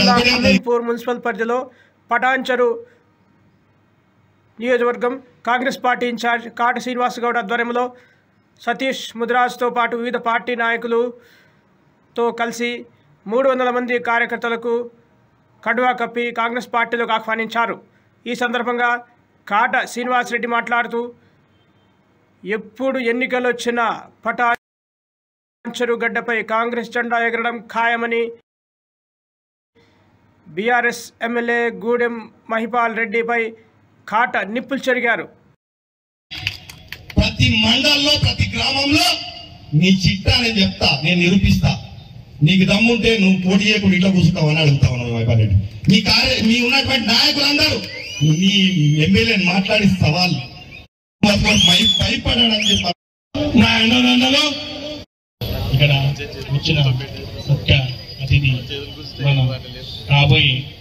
జిల్లా అమీన్పూర్ మున్సిపల్ పరిధిలో పటాన్చెరు నియోజకవర్గం Congress party in charge Kata Srinivas Goud ఆధ్వర్యంలో సతీష్ ముదిరాజ్తో పాటు వివిధ పార్టీ నాయకులుతో కలిసి మూడు వందల మంది కార్యకర్తలకు కండువా కప్పి కాంగ్రెస్ పార్టీలోకి ఆహ్వానించారు ఈ సందర్భంగా కాట శ్రీనివాసరెడ్డి మాట్లాడుతూ ఎప్పుడు ఎన్నికలు వచ్చినా పటాన్చెరు గడ్డపై కాంగ్రెస్ జెండా ఎగరడం ఖాయమని బీఆర్ఎస్ ఎమ్మెల్యే గూడెం మహిపాల్ రెడ్డిపై కాట నిప్పులు చెరిగారు ప్రతి మండల్లో ప్రతి గ్రామంలో నీ చిట్టా నేను చెప్తా నేను నిరూపిస్తా నీకు దమ్ముంటే నువ్వు పోటీ చేయకుండా ఇట్లా కూర్చుంటావు అని అడుగుతా ఉన్నావు వైపాల్ రెడ్డి మీ కార్య మీ ఉన్నటువంటి నాయకులందరూ మీ ఎమ్మెల్యేని మాట్లాడి సవాల్ భయ- భయపడాడని చెప్పారు నా అన్నదండలో ఇక్కడ వచ్చిన ముఖ్య అతిథి మన రాబోయే